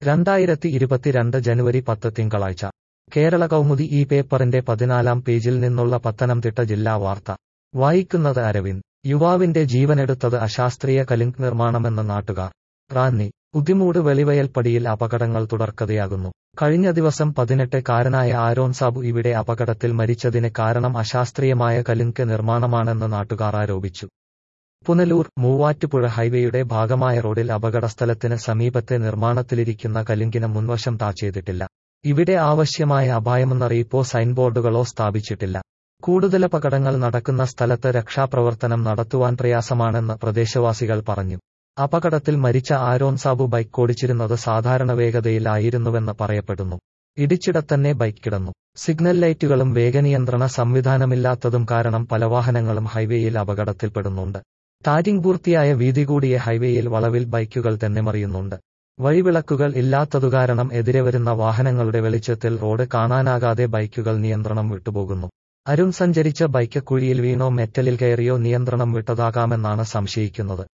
രണ്ടായിരത്തി ഇരുപത്തിരണ്ട് ജനുവരി പത്ത് തിങ്കളാഴ്ച കേരള കൗമുദി ഈ പേപ്പറിന്റെ പതിനാലാം പേജിൽ നിന്നുള്ള പത്തനംതിട്ട ജില്ലാ വാർത്ത വായിക്കുന്നത് അരവിന്ദ് യുവാവിന്റെ ജീവനെടുത്തത് അശാസ്ത്രീയ കലിങ്ക് നിർമ്മാണമെന്ന് നാട്ടുകാർ റാന്നി ഉദിമൂട് വെളിവയൽപ്പടിയിൽ അപകടങ്ങൾ തുടർക്കഥയാകുന്നു കഴിഞ്ഞ ദിവസം പതിനെട്ട് കാരനായ ആരോൺ സാബു ഇവിടെ അപകടത്തിൽ മരിച്ചതിന് കാരണം അശാസ്ത്രീയമായ കലിങ്ക് നിർമ്മാണമാണെന്ന് നാട്ടുകാർ ആരോപിച്ചു പുനലൂർ മൂവാറ്റുപുഴ ഹൈവേയുടെ ഭാഗമായ റോഡിൽ അപകടസ്ഥലത്തിന് സമീപത്തെ നിർമ്മാണത്തിലിരിക്കുന്ന കലിങ്കിന് മുൻവശം ടാർ ചെയ്തിട്ടില്ല ഇവിടെ ആവശ്യമായ അപായമെന്നറിയിപ്പോ സൈൻബോർഡുകളോ സ്ഥാപിച്ചിട്ടില്ല കൂടുതൽ അപകടങ്ങൾ നടക്കുന്ന സ്ഥലത്ത് രക്ഷാപ്രവർത്തനം നടത്തുവാൻ പ്രയാസമാണെന്ന് പ്രദേശവാസികൾ പറഞ്ഞു അപകടത്തിൽ മരിച്ച ആരോൺ സാബു ബൈക്ക് ഓടിച്ചിരുന്നത് സാധാരണ വേഗതയിലായിരുന്നുവെന്ന് പറയപ്പെടുന്നു ഇടിച്ചിടത്തന്നെ ബൈക്ക് കിടന്നു സിഗ്നൽ ലൈറ്റുകളും വേഗനിയന്ത്രണ സംവിധാനമില്ലാത്തതും കാരണം പല വാഹനങ്ങളും ഹൈവേയിൽ അപകടത്തിൽപ്പെടുന്നുണ്ട് ടാരിംഗ് പൂർത്തിയായ വീതി കൂടിയ ഹൈവേയിൽ വളവിൽ ബൈക്കുകൾ തന്നെ മറിയുന്നുണ്ട് വഴിവിളക്കുകൾ ഇല്ലാത്തതുകാരണം എതിരെ വരുന്ന വാഹനങ്ങളുടെ വെളിച്ചത്തിൽ റോഡ് കാണാനാകാതെ ബൈക്കുകൾ നിയന്ത്രണം വിട്ടുപോകുന്നു അരുൺ സഞ്ചരിച്ച ബൈക്ക് കുഴിയിൽ വീണോ മെറ്റലിൽ കയറിയോ നിയന്ത്രണം വിട്ടതാകാമെന്നാണ് സംശയിക്കുന്നത്